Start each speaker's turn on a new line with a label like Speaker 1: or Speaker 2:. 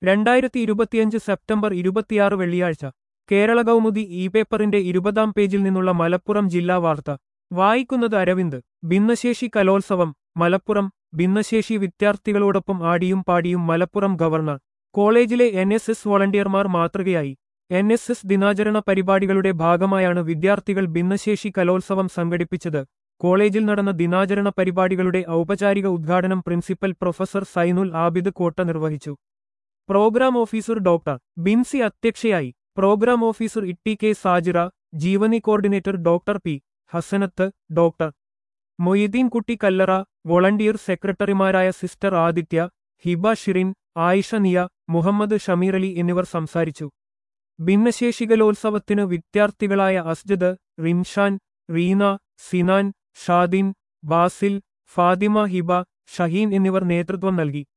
Speaker 1: രണ്ടായിരത്തി ഇരുപത്തിയഞ്ച് സെപ്റ്റംബർ ഇരുപത്തിയാറ് വെള്ളിയാഴ്ച കേരള കൗമുദി ഇ പേപ്പറിന്റെ ഇരുപതാം പേജിൽ നിന്നുള്ള മലപ്പുറം ജില്ലാ വാർത്ത വായിക്കുന്നത് അരവിന്ദ് ഭിന്നശേഷി കലോത്സവം മലപ്പുറം ഭിന്നശേഷി വിദ്യാർത്ഥികളോടൊപ്പം ആടിയും പാടിയും മലപ്പുറം ഗവർണർ കോളേജിലെ എൻ എസ് എസ് വോളണ്ടിയർമാർ മാതൃകയായി എൻ എസ് എസ് ദിനാചരണ പരിപാടികളുടെ ഭാഗമായാണ് വിദ്യാർത്ഥികൾ ഭിന്നശേഷി കലോത്സവം സംഘടിപ്പിച്ചത് കോളേജിൽ നടന്ന ദിനാചരണ പരിപാടികളുടെ ഔപചാരിക ഉദ്ഘാടനം പ്രിൻസിപ്പൽ പ്രൊഫസർ സൈനുൽ ആബിദ് കോട്ട നിർവഹിച്ചു പ്രോഗ്രാം ഓഫീസർ ഡോക്ടർ ബിൻസി അധ്യക്ഷയായി programme officer Itty K Sajira Jeevani coordinator doctor P Hasanath doctor Moideen Kutty Kallara volunteer സെക്രട്ടറിമാരായ സിസ്റ്റർ ആദിത്യ ഹിബ ഷിറിൻ ആയിഷ നിയ മുഹമ്മദ് ഷമീർ അലി എന്നിവർ സംസാരിച്ചു ഭിന്നശേഷി കലോത്സവത്തിന് വിദ്യാർത്ഥികളായ അസ്ജദ് റിംഷാൻ റീന സിനാൻ ഷാദിൻ ബാസിൽ ഫാദിമ ഹിബ ഷഹീൻ എന്നിവർ നേതൃത്വം നൽകി